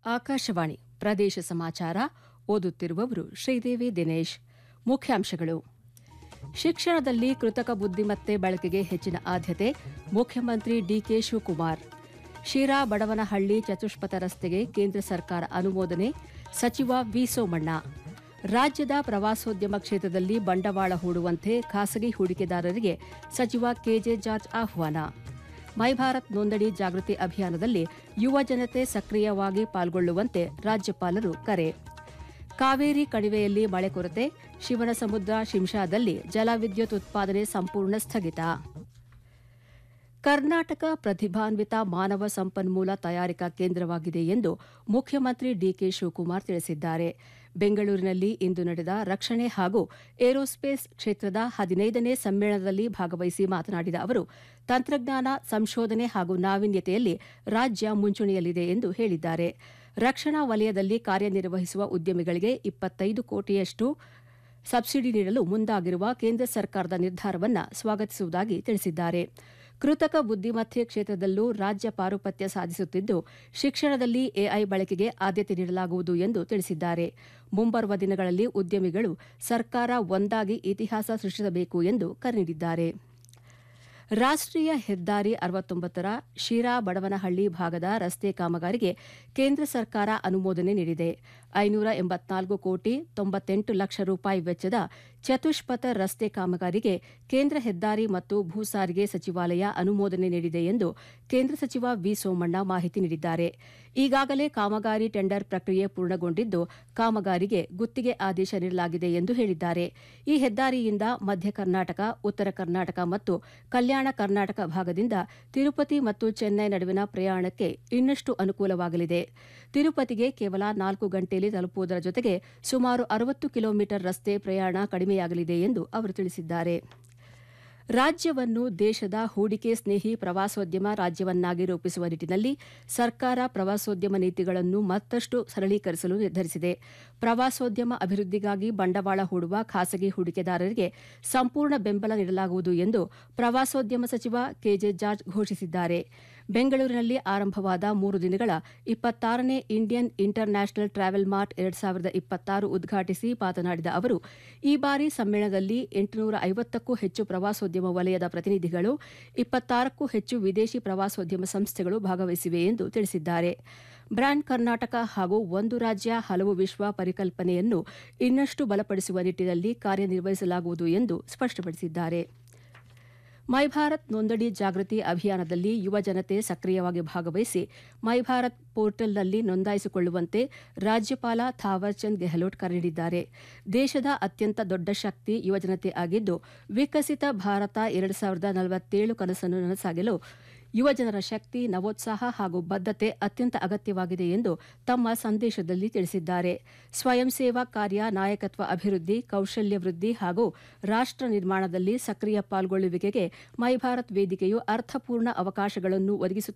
ಆಕಾಶವಾಣಿ ಪ್ರದೇಶ ಸಮಾಚಾರ ಓದುತ್ತಿರುವವರು ಶ್ರೀದೇವಿ ದಿನೇಶ್ ಮುಖ್ಯಾಂಶಗಳು ಶಿಕ್ಷಣದಲ್ಲಿ ಕೃತಕ ಬುದ್ದಿಮತ್ತೆ ಬಳಕೆಗೆ ಹೆಚ್ಚಿನ ಆದ್ಯತೆ ಮುಖ್ಯಮಂತ್ರಿ ಡಿಕೆ ಶಿವಕುಮಾರ್ ಶಿರಾ ಬಡವನಹಳ್ಳಿ ಚತುಷ್ಪಥ ರಸ್ತೆಗೆ ಕೇಂದ್ರ ಸರ್ಕಾರ ಅನುಮೋದನೆ ಸಚಿವ ವಿ ಸೋಮಣ್ಣ ರಾಜ್ಯದ ಪ್ರವಾಸೋದ್ಯಮ ಕ್ಷೇತ್ರದಲ್ಲಿ ಬಂಡವಾಳ ಹೂಡುವಂತೆ ಖಾಸಗಿ ಹೂಡಿಕೆದಾರರಿಗೆ ಸಚಿವ ಕೆಜೆ ಜಾರ್ಜ್ ಆಹ್ವಾನ ಮೈ ಭಾರತ್ ನೋಂದಣಿ ಜಾಗೃತಿ ಅಭಿಯಾನದಲ್ಲಿ ಯುವ ಜನತೆ ಸಕ್ರಿಯವಾಗಿ ಪಾಲ್ಗೊಳ್ಳುವಂತೆ ರಾಜ್ಯಪಾಲರು ಕರೆ ಕಾವೇರಿ ಕಣಿವೆಯಲ್ಲಿ ಮಳೆ ಕೊರತೆ ಶಿವನಸಮುದ್ರ ಶಿಂಷಾದಲ್ಲಿ ಜಲವಿದ್ಯುತ್ ಉತ್ಪಾದನೆ ಸಂಪೂರ್ಣ ಸ್ಥಗಿತ ಕರ್ನಾಟಕ ಪ್ರತಿಭಾನ್ವಿತ ಮಾನವ ಸಂಪನ್ಮೂಲ ತಯಾರಿಕಾ ಕೇಂದ್ರವಾಗಿದೆ ಎಂದು ಮುಖ್ಯಮಂತ್ರಿ ಡಿಕೆ ಶಿವಕುಮಾರ್ ತಿಳಿಸಿದ್ದಾರೆ ಬೆಂಗಳೂರಿನಲ್ಲಿ ಇಂದು ನಡೆದ ರಕ್ಷಣೆ ಹಾಗೂ ಏರೋಸ್ಪೇಸ್ ಕ್ಷೇತ್ರದ ಹದಿನೈದನೇ ಸಮ್ಮೇಳನದಲ್ಲಿ ಭಾಗವಹಿಸಿ ಮಾತನಾಡಿದ ಅವರು ತಂತ್ರಜ್ಞಾನ ಸಂಶೋಧನೆ ಹಾಗೂ ನಾವೀನ್ಯತೆಯಲ್ಲಿ ರಾಜ್ಯ ಮುಂಚೂಣಿಯಲ್ಲಿದೆ ಎಂದು ಹೇಳಿದ್ದಾರೆ ರಕ್ಷಣಾ ವಲಯದಲ್ಲಿ ಕಾರ್ಯನಿರ್ವಹಿಸುವ ಉದ್ಯಮಿಗಳಿಗೆ ಇಪ್ಪತ್ತೈದು ಕೋಟಿಯಷ್ಟು ಸಬ್ಸಿಡಿ ನೀಡಲು ಮುಂದಾಗಿರುವ ಕೇಂದ್ರ ಸರ್ಕಾರದ ನಿರ್ಧಾರವನ್ನು ಸ್ವಾಗತಿಸುವುದಾಗಿ ತಿಳಿಸಿದ್ದಾರೆ ಕೃತಕ ಬುದ್ದಿಮತ್ತೆ ಕ್ಷೇತ್ರದಲ್ಲೂ ರಾಜ್ಯ ಪಾರುಪತ್ಯ ಸಾಧಿಸುತ್ತಿದ್ದು ಶಿಕ್ಷಣದಲ್ಲಿ ಎಐ ಬಳಕೆಗೆ ಆದ್ಯತೆ ನೀಡಲಾಗುವುದು ಎಂದು ತಿಳಿಸಿದ್ದಾರೆ ಮುಂಬರುವ ದಿನಗಳಲ್ಲಿ ಉದ್ಯಮಿಗಳು ಸರ್ಕಾರ ಒಂದಾಗಿ ಇತಿಹಾಸ ಸೃಷ್ಟಿಸಬೇಕು ಎಂದು ಕರೆ ನೀಡಿದ್ದಾರೆ ರಾಷ್ಟ್ರೀಯ ಹೆದ್ದಾರಿ ಅರವತ್ತೊಂಬತ್ತರ ಶಿರಾ ಬಡವನಹಳ್ಳಿ ಭಾಗದ ರಸ್ತೆ ಕಾಮಗಾರಿಗೆ ಕೇಂದ್ರ ಸರ್ಕಾರ ಅನುಮೋದನೆ ನೀಡಿದೆ ಐನೂರ ಎಂಬತ್ನಾಲ್ಕು ಕೋಟಿ ತೊಂಬತ್ತೆಂಟು ಲಕ್ಷ ರೂಪಾಯಿ ವೆಚ್ಚದ ಚತುಷ್ಪಥ ರಸ್ತೆ ಕಾಮಗಾರಿಗೆ ಕೇಂದ್ರ ಹೆದ್ದಾರಿ ಮತ್ತು ಭೂ ಸಾರಿಗೆ ಸಚಿವಾಲಯ ಅನುಮೋದನೆ ನೀಡಿದೆ ಎಂದು ಕೇಂದ್ರ ಸಚಿವ ವಿ ಸೋಮಣ್ಣ ಮಾಹಿತಿ ನೀಡಿದ್ದಾರೆ ಈಗಾಗಲೇ ಕಾಮಗಾರಿ ಟೆಂಡರ್ ಪ್ರಕ್ರಿಯೆ ಪೂರ್ಣಗೊಂಡಿದ್ದು ಕಾಮಗಾರಿಗೆ ಗುತ್ತಿಗೆ ಆದೇಶ ನೀಡಲಾಗಿದೆ ಎಂದು ಹೇಳಿದ್ದಾರೆ ಈ ಹೆದ್ದಾರಿಯಿಂದ ಮಧ್ಯ ಕರ್ನಾಟಕ ಉತ್ತರ ಕರ್ನಾಟಕ ಮತ್ತು ಕಲ್ಯಾಣ ಕರ್ನಾಟಕ ಭಾಗದಿಂದ ತಿರುಪತಿ ಮತ್ತು ಚೆನ್ನೈ ನಡುವಿನ ಪ್ರಯಾಣಕ್ಕೆ ಇನ್ನಷ್ಟು ಅನುಕೂಲವಾಗಲಿದೆ ತಿರುಪತಿಗೆ ಕೇವಲ ನಾಲ್ಕು ಗಂಟೆಯಲ್ಲಿ ತಲುಪುವುದರ ಜೊತೆಗೆ ಸುಮಾರು ಅರವತ್ತು ಕಿಲೋಮೀಟರ್ ರಸ್ತೆ ಪ್ರಯಾಣ ಕಡಿಮೆಯಾಗಲಿದೆ ಎಂದು ಅವರು ತಿಳಿಸಿದ್ದಾರೆ ರಾಜ್ಯವನ್ನು ದೇಶದ ಹೂಡಿಕೆ ಸ್ನೇಹಿ ಪ್ರವಾಸೋದ್ಯಮ ರಾಜ್ಯವನ್ನಾಗಿ ರೂಪಿಸುವ ನಿಟ್ಟಿನಲ್ಲಿ ಸರ್ಕಾರ ಪ್ರವಾಸೋದ್ಯಮ ನೀತಿಗಳನ್ನು ಮತ್ತಷ್ಟು ಸರಳೀಕರಿಸಲು ನಿರ್ಧರಿಸಿದೆ ಪ್ರವಾಸೋದ್ಯಮ ಅಭಿವೃದ್ಧಿಗಾಗಿ ಬಂಡವಾಳ ಹೂಡುವ ಖಾಸಗಿ ಹೂಡಿಕೆದಾರರಿಗೆ ಸಂಪೂರ್ಣ ಬೆಂಬಲ ನೀಡಲಾಗುವುದು ಎಂದು ಪ್ರವಾಸೋದ್ಯಮ ಸಚಿವ ಕೆಜೆ ಜಾರ್ಜ್ ಘೋಷಿಸಿದ್ದಾರೆ ಬೆಂಗಳೂರಿನಲ್ಲಿ ಆರಂಭವಾದ ಮೂರು ದಿನಗಳ ಇಪ್ಪತ್ತಾರನೇ Indian international travel mart ಎರಡು ಸಾವಿರದ ಇಪ್ಪತ್ತಾರು ಉದ್ಘಾಟಿಸಿ ಮಾತನಾಡಿದ ಅವರು ಈ ಬಾರಿ ಸಮ್ಮೇಳನದಲ್ಲಿ ಎಂಟುನೂರ ಐವತ್ತಕ್ಕೂ ಹೆಚ್ಚು ಪ್ರವಾಸೋದ್ಯಮ ವಲಯದ ಪ್ರತಿನಿಧಿಗಳು ಇಪ್ಪತ್ತಾರಕ್ಕೂ ಹೆಚ್ಚು ವಿದೇಶಿ ಪ್ರವಾಸೋದ್ಯಮ ಸಂಸ್ಥೆಗಳು ಭಾಗವಹಿಸಿವೆ ಎಂದು ತಿಳಿಸಿದ್ದಾರೆ ಬ್ರ್ಯಾಂಡ್ ಕರ್ನಾಟಕ ಹಾಗೂ ಒಂದು ರಾಜ್ಯ ಹಲವು ವಿಶ್ವ ಪರಿಕಲ್ಪನೆಯನ್ನು ಇನ್ನಷ್ಟು ಬಲಪಡಿಸುವ ನಿಟ್ಟಿನಲ್ಲಿ ಕಾರ್ಯನಿರ್ವಹಿಸಲಾಗುವುದು ಎಂದು ಸ್ಪಷ್ಟಪಡಿಸಿದ್ದಾರೆ ಮೈ ಭಾರತ್ ನೋಂದಣಿ ಜಾಗೃತಿ ಅಭಿಯಾನದಲ್ಲಿ ಯುವ ಜನತೆ ಸಕ್ರಿಯವಾಗಿ ಭಾಗವಹಿಸಿ ಮೈ ಭಾರತ್ ಪೋರ್ಟಲ್ನಲ್ಲಿ ನೋಂದಾಯಿಸಿಕೊಳ್ಳುವಂತೆ ರಾಜ್ಯಪಾಲ ಥಾವರ್ಚಂದ್ ಗೆಹ್ಲೋಟ್ ಕರೆ ನೀಡಿದ್ದಾರೆ ದೇಶದ ಅತ್ಯಂತ ದೊಡ್ಡ ಶಕ್ತಿ ಯುವಜನತೆ ಆಗಿದ್ದು ವಿಕಸಿತ ಭಾರತ ಎರಡು ಸಾವಿರದ ನಲವತ್ತೇಳು ಕನಸನ್ನು ನನಸಾಗಲು ಯುವಜನರ ಶಕ್ತಿ ನವೋತ್ಸಾಹ ಹಾಗೂ ಬದ್ಧತೆ ಅತ್ಯಂತ ಅಗತ್ಯವಾಗಿದೆ ಎಂದು ತಮ್ಮ ಸಂದೇಶದಲ್ಲಿ ತಿಳಿಸಿದ್ದಾರೆ ಸ್ವಯಂ ಸೇವಾ ಕಾರ್ಯ ನಾಯಕತ್ವ ಅಭಿವೃದ್ಧಿ ಕೌಶಲ್ಯ ವೃದ್ಧಿ ಹಾಗೂ ರಾಷ್ಟ ನಿರ್ಮಾಣದಲ್ಲಿ ಸಕ್ರಿಯ ಪಾಲ್ಗೊಳ್ಳುವಿಕೆಗೆ ಮೈ ಭಾರತ್ ವೇದಿಕೆಯು ಅರ್ಥಪೂರ್ಣ ಅವಕಾಶಗಳನ್ನು ಒದಗಿಸುತ್ತದೆ